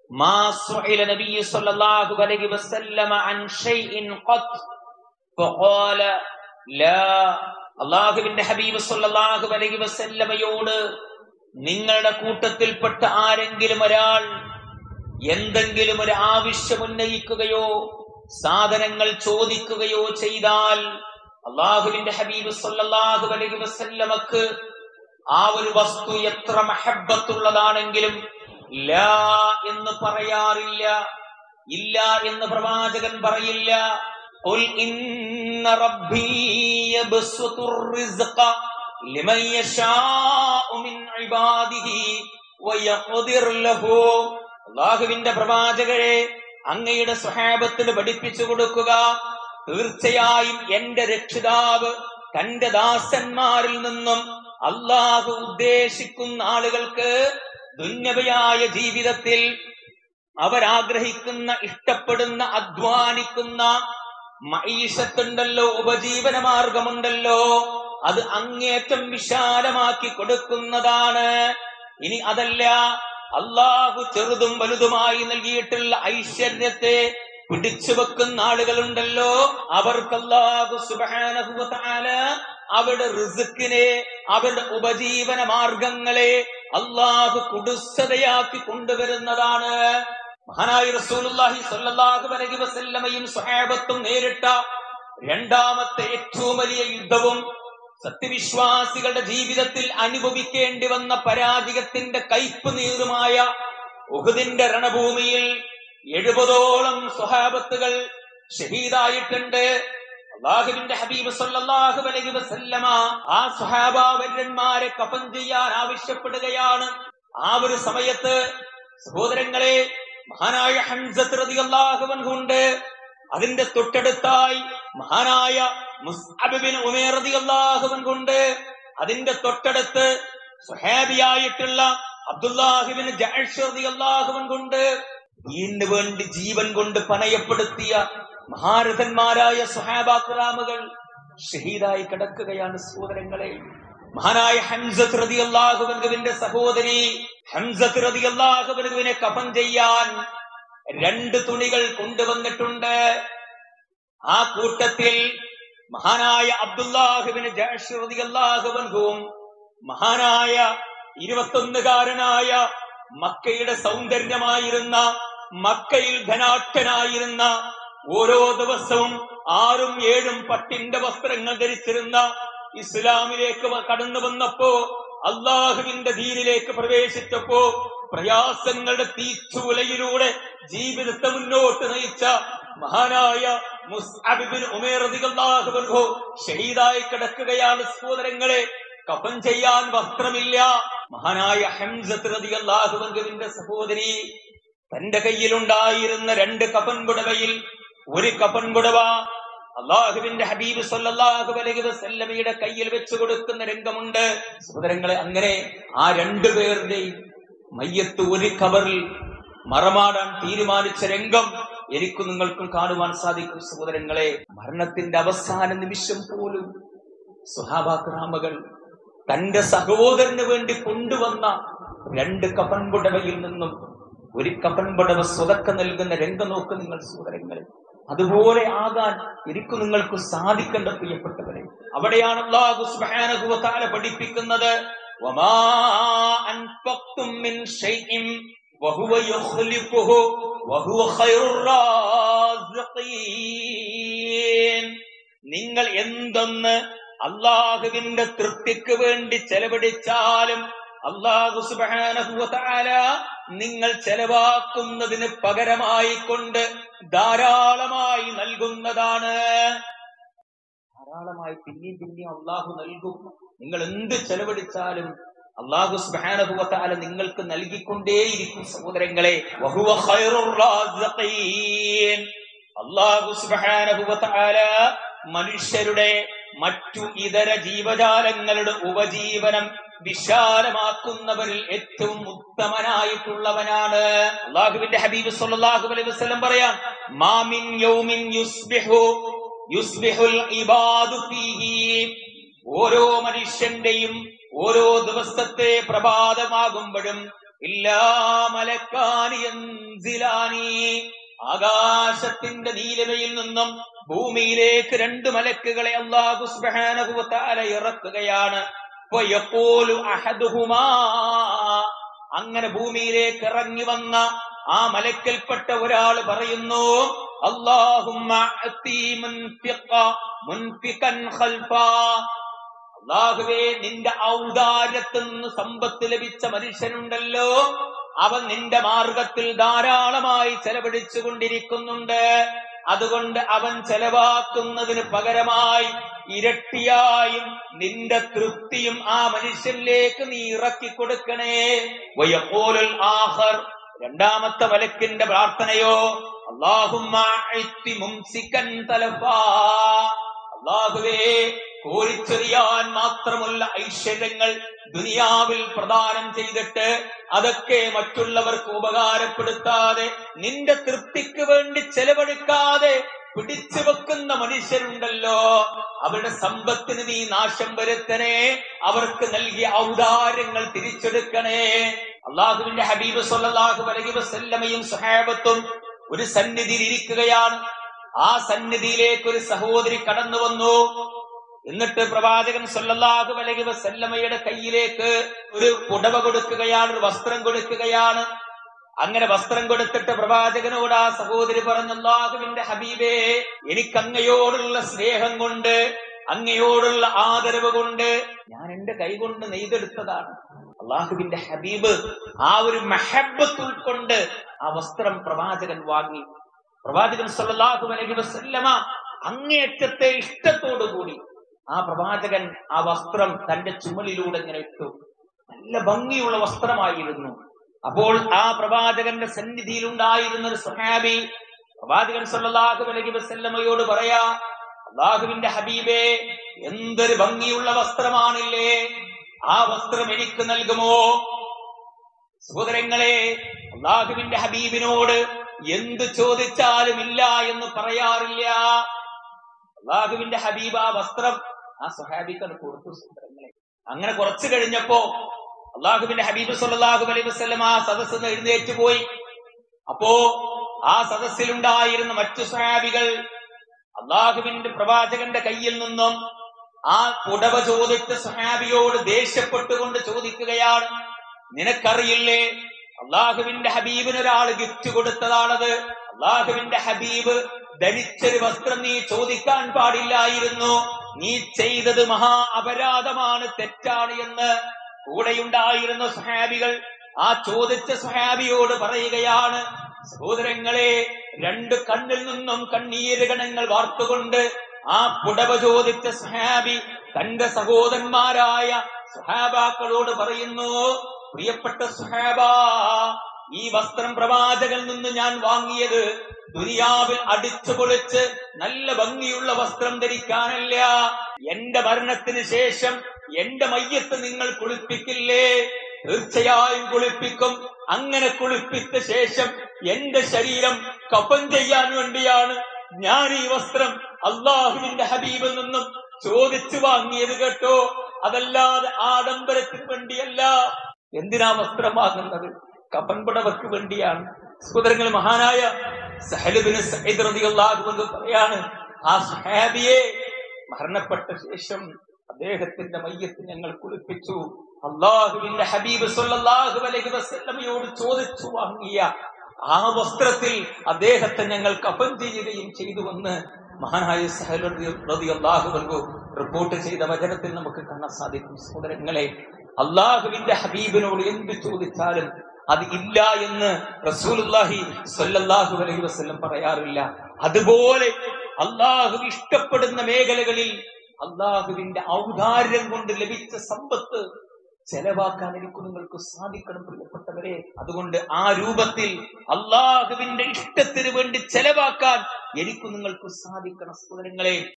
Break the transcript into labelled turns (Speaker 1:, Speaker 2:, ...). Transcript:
Speaker 1: മാ സുഇല നബി സല്ലല്ലാഹു അലൈഹി വസല്ലമ അൻ ഷൈഇൻ ഖത്ത് ഫഖാല ലാ അള്ളാഹുവിന്റെ ഹബീബ് സല്ലല്ലാഹു അലൈഹി വസല്ലമയോട് നിങ്ങളുടെ കൂട്ടത്തിൽപ്പെട്ട ആരെങ്കിലും ഒരാൾ എന്തെങ്കിലും ഒരു ആവശ്യം ഉന്നയിക്കുകയോ സാധനങ്ങൾ ചോദിക്കുകയോ ചെയ്താൽ അള്ളാഹുവിന്റെ ഹബീബ് സല്ലല്ലാഹു അലൈഹി വസല്ലമക്ക് ആ ഒരു വസ്തു എത്ര മഹബത്തുള്ളതാണെങ്കിലും ലാ എന്ന് പറയാറില്ല ഇല്ല എന്ന് പ്രവാചകൻ പറയില്ല قل إن ربي يبسط الرزق لمن يشاء من عباده ويقدر له അള്ളാഹുവിന്റെ പ്രവാചകരെ അങ്ങയുടെ സ്വഹാബത്തിന് പഠിപ്പിച്ചു കൊടുക്കുക തീർച്ചയായും എന്റെ രക്ഷിതാവ് തന്റെ ദാസന്മാരിൽ നിന്നും അള്ളാഹു ഉദ്ദേശിക്കുന്ന ആളുകൾക്ക് ദുന്യവയായ ജീവിതത്തിൽ അവരാഗ്രഹിക്കുന്ന ഇഷ്ടപ്പെടുന്ന അധ്വാനിക്കുന്ന മൈഷത്തുണ്ടല്ലോ ഉപജീവന മാർഗമുണ്ടല്ലോ അത് അങ്ങേറ്റം വിശാലമാക്കി കൊടുക്കുന്നതാണ് ഇനി അതല്ല അള്ളാഹു ചെറുതും വലുതുമായി നൽകിയിട്ടുള്ള ഐശ്വര്യത്തെ പിടിച്ചു വെക്കുന്ന ആളുകളുണ്ടല്ലോ അവർക്ക് അള്ളാഹു സുബാനഹുല അവരുടെ റിസുക്കിനെ അവരുടെ ഉപജീവന മാർഗങ്ങളെ അള്ളാഹു കുടുസതയാക്കി കൊണ്ടുവരുന്നതാണ് മഹാനായ റസൂലുള്ളാഹി സ്വല്ലല്ലാഹു അലൈഹി വസല്ലമയും സ്വഹാബത്തും നേരിട്ട രണ്ടാമത്തെ ഏറ്റവും വലിയ യുദ്ധവും സത്യവിശ്വാസികളുടെ ജീവിതത്തിൽ അനുഭവിക്കേണ്ടി വന്ന പരാജയത്തിന്റെ കയ്പ് നീറുമായ ഉഹുദിന്റെ രണഭൂമിയിൽ എഴുപതോളം സ്വഹാബത്തുകൾ ഷഹീദായിട്ടുണ്ട് അള്ളാഹുവിന്റെ ഹബീബ് സല്ലല്ലാഹു അലൈഹി വസല്ലമ ആ സ്വഹാബാവര്യന്മാരെ കഫൻ ചെയ്യാൻ ആവശ്യപ്പെടുകയാണ് ആ ഒരു സമയത്ത് സഹോദരങ്ങളെ മഹാനായ ഹംസത്ത് റളിയല്ലാഹു അൻഹു ഉണ്ട് അതിന്റെ തൊട്ടടുത്തായി മഹാനായ മുസ്അബിബിൻ ഉമേർ റളിയല്ലാഹു അൻഹു ഉണ്ട് അതിന്റെ തൊട്ടടുത്ത് സുഹാബിയായിട്ടുള്ള അബ്ദുല്ലാഹിബിൻ ജഅഷ് റളിയല്ലാഹു അൻഹു ഉണ്ട് ദീനിന് വേണ്ടി ജീവൻ കൊണ്ട് പണയപ്പെടുത്തിയ മഹാരഥന്മാരായ സുഹാബാക്രാമുകൾ ഷഹീദായി കിടക്കുകയാണ് സഹോദരങ്ങളെ മഹാനായ ഹംസത്ത് റളിയല്ലാഹുവിന്റെ സഹോദരി ഹംസത്ത് റളിയല്ലാഹുവിനെ കഫൻ ചെയ്യാൻ രണ്ട് തുണികൾ കൊണ്ടുവന്നിട്ടുണ്ട് ആ കൂട്ടത്തിൽ മഹാനായ അബ്ദുല്ലാഹുവിന് ജയശ്രതിയല്ലാഹുവൻഹുവും മഹാനായ ഇരുപത്തൊന്നുകാരനായ മക്കയുടെ സൗന്ദര്യമായിരുന്ന മക്കയിൽ ധനാട്ടനായിരുന്ന ഓരോ ദിവസവും ആറും ഏഴും പട്ടിന്റെ വസ്ത്രങ്ങൾ ധരിച്ചിരുന്ന ഇസ്ലാമിലേക്ക് വ- കടന്നു വന്നപ്പോ അള്ളാഹുവിന്റെ ദീനിലേക്ക് പ്രവേശിച്ചപ്പോ പ്രയാസങ്ങളുടെ തീച്ചുലയിലൂടെ ജീവിതത്തെ മുന്നോട്ട് നയിച്ച മഹാനായ മുസ്അബിബിൻ ഉമേർ റളിയല്ലാഹു അൻഹു ഷഹീദായി കിടക്കുകയാണ് സഹോദരങ്ങളെ കഫൻ ചെയ്യാൻ വസ്ത്രമില്ല മഹാനായ ഹംസത്ത് റളിയല്ലാഹു അൻഹുവിന്റെ സഹോദരി തന്റെ കയ്യിലുണ്ടായിരുന്ന രണ്ട് കഫൻ പുടവയിൽ ഒരു കഫൻ പുടവ അള്ളാഹുവിന്റെ ഹബീബ് സല്ലല്ലാഹു അലൈഹി വസല്ലമയുടെ കയ്യിൽ വെച്ച് കൊടുക്കുന്ന രംഗമുണ്ട് സഹോദരങ്ങളെ അങ്ങനെ ആ രണ്ടുപേരുടെയും മയ്യത്ത് ഒരു കവറിൽ മറമാടാൻ തീരുമാനിച്ച രംഗം എനിക്കും നിങ്ങൾക്കും കാണുവാൻ സാധിക്കും സഹോദരങ്ങളെ മരണത്തിന്റെ അവസാന നിമിഷം പോലും സുഹാബാക്രാമകൾ തന്റെ സഹോദരന് വേണ്ടി കൊണ്ടുവന്ന രണ്ട് കപ്പൻപുടവയിൽ നിന്നും ഒരു കപ്പൻപുടവ സ്വതക്ക നൽകുന്ന രംഗം നോക്ക് നിങ്ങൾ സഹോദരങ്ങളെ അതുപോലെ ആകാൻ എനിക്കും നിങ്ങൾക്ക് സാധിക്കേണ്ട പ്രിയപ്പെട്ടവരെ അവിടെയാണ് അല്ലാഹു സുബ്ഹാനഹു വ തആല പഠിപ്പിക്കുന്നത് വമാ അൻഫഖ്തും മിൻ ഷൈഇൻ വഹുവ യുഖ്ലിഫുഹു വഹുവ ഖൈറുർ റാസിഖീൻ നിങ്ങൾ എന്തൊന്ന് അള്ളാഹുവിന്റെ തൃപ്തിക്ക് വേണ്ടി ചെലവഴിച്ചാലും അള്ളാഹു സുബ്ഹാനഹു വ തആല നിങ്ങൾ ചെലവാക്കുന്നതിന് പകരമായി കൊണ്ട് ധാരാളമായി നൽകുന്നതാണ് ധാരാളമായി പിന്നെയും പിന്നെയും അള്ളാഹു നൽകും നിങ്ങൾ എന്ത് ചെലവഴിച്ചാലും അള്ളാഹു സുബ്ഹാനഹു വ തആല നിങ്ങൾക്ക് നൽകിക്കൊണ്ടേയിരിക്കും സഹോദരങ്ങളെ വഹുവ ഖൈറുർ റാസിഖീൻ അള്ളാഹു സുബ്ഹാനഹു വ തആല മനുഷ്യരുടെ മറ്റു ഇതര ജീവജാലങ്ങളുടെ ഉപജീവനം വിശാലമാക്കുന്നവരിൽ ഏറ്റവും ഉത്തമനായിട്ടുള്ളവനാണ് അള്ളാഹുവിന്റെ ഹബീബ് സല്ലല്ലാഹു അലൈഹി വസല്ലം പറയാം മാമിൻ യൗമിൻ യുസ്ബിഹു യുസ്ബിഹുൽ ഇബാദു ഫീഹി ഓരോ മനുഷ്യന്റെയും ഓരോ ദിവസത്തെ പ്രഭാതമാകുമ്പോഴും ഇല്ലാ മലക്കാനി യൻസിലാനി ആകാശത്തിന്റെ നീലമയിൽ നിന്നും ഭൂമിയിലേക്ക് രണ്ട് മലക്കുകളെ അള്ളാഹു സുബ്ഹാനഹു വ തആല ഇറക്കുകയാണ് ഫയഖൂലു അഹദുഹുമാ അങ്ങനെ ഭൂമിയിലേക്ക് ഇറങ്ങി വന്ന ആ മലക്കൽപ്പെട്ട ഒരാൾ പറയുന്നു അല്ലാഹുമ്മ അഅതി മുൻഫിഖ മുൻഫിഖൻ ഖൽഫാ അള്ളാഹുവേ നിന്റെ ഔദാര്യത്തിൽ നിന്ന് സമ്പത്ത് ലഭിച്ച മനുഷ്യനുണ്ടല്ലോ അവൻ നിന്റെ മാർഗത്തിൽ ധാരാളമായി ചെലവഴിച്ചു കൊണ്ടിരിക്കുന്നുണ്ട് അതുകൊണ്ട് അവൻ ചെലവാക്കുന്നതിന് പകരമായി ഇരട്ടിയായും നിന്റെ തൃപ്തിയും ആ മനുഷ്യനിലേക്ക് നീ ഇറക്കി കൊടുക്കണേ വയപ്പോലുൽ ആഹർ രണ്ടാമത്തെ മലക്കിന്റെ പ്രാർത്ഥനയോ അള്ളാഹുമ്മ അഅ്തി മുംസിക്കൻ തലഫാ അള്ളാഹുവേ കോരിച്ചെറിയാൻ മാത്രമുള്ള ഐശ്വര്യങ്ങൾ ദുനിയാവിൽ പ്രദാനം ചെയ്തിട്ട് അതൊക്കെ മറ്റുള്ളവർക്ക് ഉപകാരപ്പെടുത്താതെ നിന്റെ തൃപ്തിക്ക് വേണ്ടി ചെലവഴിക്കാതെ പിടിച്ചു വെക്കുന്ന മനുഷ്യരുണ്ടല്ലോ അവരുടെ സമ്പത്തിന് നീ നാശം വരുത്തണേ അവർക്ക് നൽകിയ ഔദാര്യങ്ങൾ തിരിച്ചെടുക്കണേ അള്ളാഹുവിന്റെ ഹബീബ് സല്ലല്ലാഹു അലൈഹി വസല്ലമയും സഹാബത്തും ഒരു സന്നിധിയിൽ ഇരിക്കുകയാണ് ആ സന്നിധിയിലേക്ക് ഒരു സഹോദരി കടന്നു വന്നു എന്നിട്ട് പ്രവാചകൻ സല്ലല്ലാഹു അലൈഹി വസല്ലമയുടെ കയ്യിലേക്ക് ഒരു പുടവ കൊടുക്കുകയാണ് ഒരു വസ്ത്രം കൊടുക്കുകയാണ് അങ്ങനെ വസ്ത്രം കൊടുത്തിട്ട് പ്രവാചകനോട് ആ സഹോദരി പറഞ്ഞു അള്ളാഹുവിന്റെ ഹബീബേ എനിക്ക് അങ്ങയോടുള്ള സ്നേഹം കൊണ്ട് അങ്ങയോടുള്ള ആദരവ് കൊണ്ട് ഞാൻ എന്റെ കൈകൊണ്ട് നെയ്തെടുത്തതാണ് അള്ളാഹുവിന്റെ ഹബീബ് ആ ഒരു മെഹബത്ത് ഉൾക്കൊണ്ട് ആ വസ്ത്രം പ്രവാചകൻ വാങ്ങി പ്രവാചകൻ സല്ലല്ലാഹു അലൈഹി വസല്ലമ അങ്ങേയറ്റത്തെ ഇഷ്ടത്തോടുകൂടി ആ പ്രവാചകൻ ആ വസ്ത്രം തന്റെ ചുമലിലൂടെ ഇങ്ങനെ ഇട്ടു നല്ല ഭംഗിയുള്ള വസ്ത്രമായിരുന്നു അപ്പോൾ ആ പ്രവാചകന്റെ സന്നിധിയിൽ ഉണ്ടായിരുന്ന ഒരു സുഹാബി പ്രവാചകൻ സല്ലല്ലാഹു അലൈഹി വസല്ലമയോട് പറയാ അള്ളാഹുവിന്റെ ഹബീബേ എന്തൊരു ഭംഗിയുള്ള വസ്ത്രമാണില്ലേ ആ വസ്ത്രം എനിക്ക് നൽകുമോ സഹോദരങ്ങളെ അള്ളാഹുവിന്റെ ഹബീബിനോട് എന്ത് ചോദിച്ചാലും ഇല്ല എന്ന് പറയാറില്ല അള്ളാഹുവിന്റെ ഹബീബ് ആ വസ്ത്രം ആ സുഹാബിക്ക് കൊടുത്തു സഹോദരങ്ങളെ അങ്ങനെ കുറച്ചു കഴിഞ്ഞപ്പോ അള്ളാഹുവിന്റെ ഹബീബ് സല്ലല്ലാഹു അലൈഹി വസല്ലം ആ സദസ്സിൽ നിന്ന് എഴുന്നേറ്റ് പോയി അപ്പോ ആ സദസ്സിലുണ്ടായിരുന്ന മറ്റു സഹാബികൾ അള്ളാഹുവിന്റെ പ്രവാചകന്റെ കയ്യിൽ നിന്നും ആ പുടവ ചോദിച്ച സഹാബിയോട് ദേഷ്യപ്പെട്ടുകൊണ്ട് ചോദിക്കുകയാണ് നിനക്കറിയില്ലേ അള്ളാഹുവിന്റെ ഹബീബിന് ഒരാൾ ഗിഫ്റ്റ് കൊടുത്തതാണത് അള്ളാഹുവിന്റെ ഹബീബ് ധരിച്ചൊരു വസ്ത്രം നീ ചോദിക്കാൻ പാടില്ലായിരുന്നു നീ ചെയ്തത് മഹാ അപരാധമാണ് തെറ്റാണ് എന്ന് കൂടെയുണ്ടായിരുന്ന സുഹാബികൾ ആ ചോദിച്ച സുഹാബിയോട് പറയുകയാണ് സഹോദരങ്ങളെ രണ്ട് കണ്ണിൽ നിന്നും കണ്ണീര് ഗണങ്ങൾ വാർത്തുകൊണ്ട് ആ പുടവ ചോദിച്ച സുഹാബി തന്റെ സഹോദരന്മാരായ സുഹാബാക്കളോട് പറയുന്നു പ്രിയപ്പെട്ട സുഹാബ ഈ വസ്ത്രം പ്രവാചകൻ നിന്ന് ഞാൻ വാങ്ങിയത് ദുനിയാവിൽ അടിച്ചു പൊളിച്ച് നല്ല ഭംഗിയുള്ള വസ്ത്രം ധരിക്കാനല്ല എന്റെ മരണത്തിന് ശേഷം എന്റെ മയ്യത്ത് നിങ്ങൾ കുളിപ്പിക്കില്ലേ തീർച്ചയായും കുളിപ്പിക്കും അങ്ങനെ കുളിപ്പിച്ച ശേഷം എന്റെ ശരീരം കഫൻ ചെയ്യാൻ വേണ്ടിയാണ് ഞാൻ ഈ വസ്ത്രം അള്ളാഹുവിന്റെ ഹബീബിൽ നിന്നും ചോദിച്ചു വാങ്ങിയത് കേട്ടോ അതല്ലാതെ ആഡംബരത്തിന് വേണ്ടിയല്ല എന്തിനാ വസ്ത്രം വാങ്ങുന്നത് കഫൻ പുടവക്ക് വേണ്ടിയാണ് സഹോദരങ്ങൾ മഹാനായ സഹലുബിന് സയ്യിദ് റളിയല്ലാഹു അൻഹു പറയാണ് ആ സഹാബിയെ മരണപ്പെട്ട ശേഷം അദ്ദേഹത്തിന്റെ മയ്യത്ത് ഞങ്ങൾ കുളിപ്പിച്ചു അള്ളാഹുവിന്റെ ഹബീബ് സല്ലല്ലാഹു അലൈഹി വസല്ലമയോട് ചോദിച്ചു വാങ്ങിയ ആ വസ്ത്രത്തിൽ അദ്ദേഹത്തെ ഞങ്ങൾ കഫൻ ചെയ്യുകയും ചെയ്തുവെന്ന് മഹാനായ സഹൽ റളിയല്ലാഹു അൻഹു റിപ്പോർട്ട് ചെയ്ത വചനത്തിൽ നമുക്ക് കാണാൻ സാധിക്കും സഹോദരങ്ങളെ അള്ളാഹുവിന്റെ ഹബീബിനോട് എന്ത് ചോദിച്ചാലും അത് ഇല്ല എന്ന് റസൂലുള്ളാഹി സ്വല്ലല്ലാഹു അലൈഹി വസല്ലം പറയാറില്ല അതുപോലെ അള്ളാഹു ഇഷ്ടപ്പെടുന്ന മേഖലകളിൽ അള്ളാഹുവിന്റെ ഔദാര്യം കൊണ്ട് ലഭിച്ച സമ്പത്ത് ചെലവാക്കാൻ എനിക്ക് നിങ്ങൾക്ക് സാധിക്കണം പ്രിയപ്പെട്ടവരെ അതുകൊണ്ട് ആ രൂപത്തിൽ അള്ളാഹുവിന്റെ ഇഷ്ടത്തിന് വേണ്ടി ചെലവാക്കാൻ എനിക്ക് നിങ്ങൾക്ക് സാധിക്കണം സഹോദരങ്ങളെ